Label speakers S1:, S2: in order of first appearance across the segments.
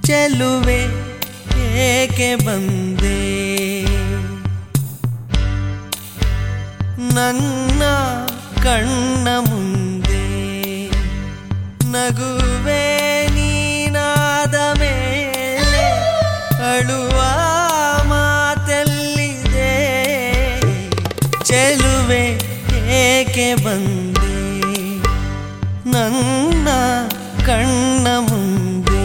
S1: ಚೆಲುವೆ ಏಕೆ ಬಂದೆ ನನ್ನ ಕಣ್ಣ ಮುಂದೆ ನಗುವೆ ನೀನಾದ ಮೇಲೆ ಅಳುವ ಮಾತೆಲ್ಲಿದೆ ಚೆಲುವೆ ಏಕೆ ಬಂದೆ ನನ್ನ ಕಣ್ಣ ಮುಂದೆ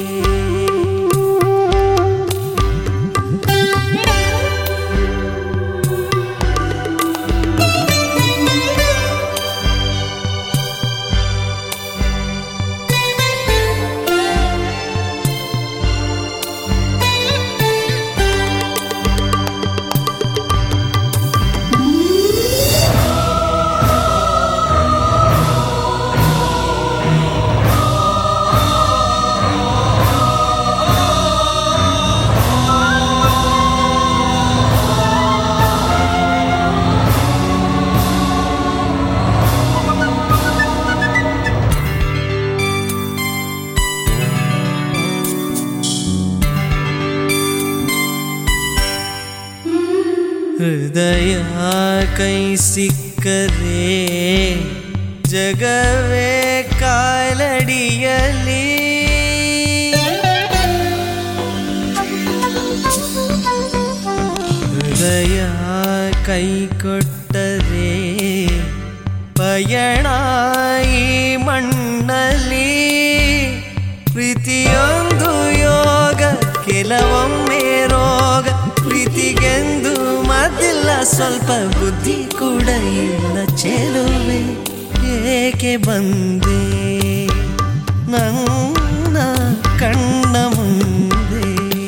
S1: ಹೃದಯ ಕೈ ಸಿಕ್ಕರೆ ಜಗವೇ ಕಾಲಡಿಯಲಿ ಹೃದಯ ಕೈ ಕೊಟ್ಟರೆ ಪಯಣ ಈ ಮಣ್ಣಲ್ಲಿ ಪ್ರೀತಿಯೊಂದು ಯೋಗ ಕೆಲವೊಮ್ಮೆ ರೋಗ ಪ್ರೀತಿಗೆಂದು ಮದ್ದಿಲ್ಲ ಸ್ವಲ್ಪ ಬುದ್ಧಿ ಕೂಡ ಇಲ್ಲ ಚೆಲುವೆ ಏಕೆ ಬಂದೆ ನನ್ನ ಕಣ್ಣ ಮುಂದೆ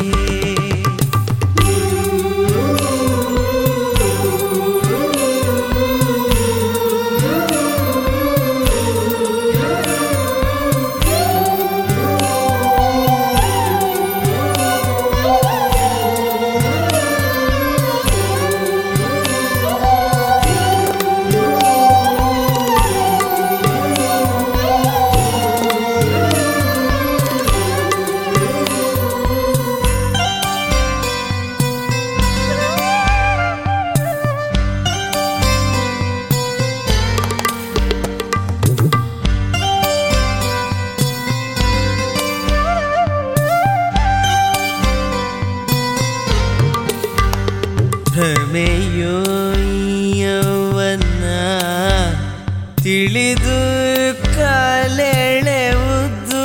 S1: ಭ್ರಮೆಯೋ ಯೌವನ ತಿಳಿದು ಕಾಲೆಳೆವುದು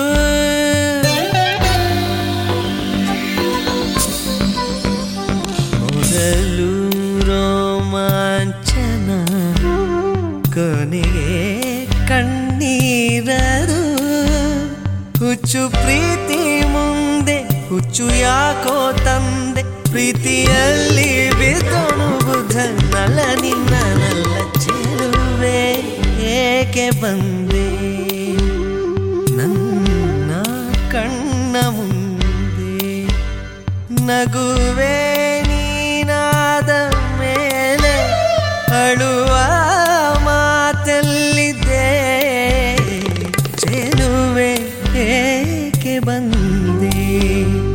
S1: ಮೊದಲು ರೋಮಾಂಚನ ಕೊನೆಗೆ ಕಣ್ಣೀರದು ಹುಚ್ಚು ಪ್ರೀತಿ ಮುಂದೆ ಹುಚ್ಚು ಯಾಕೋ ತಂದೆ ಪ್ರೀತಿಯಲ್ಲಿ ಬಿದ್ದೋಣು ಬುಧ ನಲ ನಿನ್ನ ನಲ್ಲ ಚೆಲುವೆ ಏಕೆ ಬಂದೆ ನನ್ನ ಕಣ್ಣ ಮುಂದೆ ನಗುವೆ ನೀನಾದ ಮೇಲೆ ಅಳುವ ಮಾತೆಲ್ಲಿದೆ ಚೆಲುವೆ ಏಕೆ ಬಂದೆ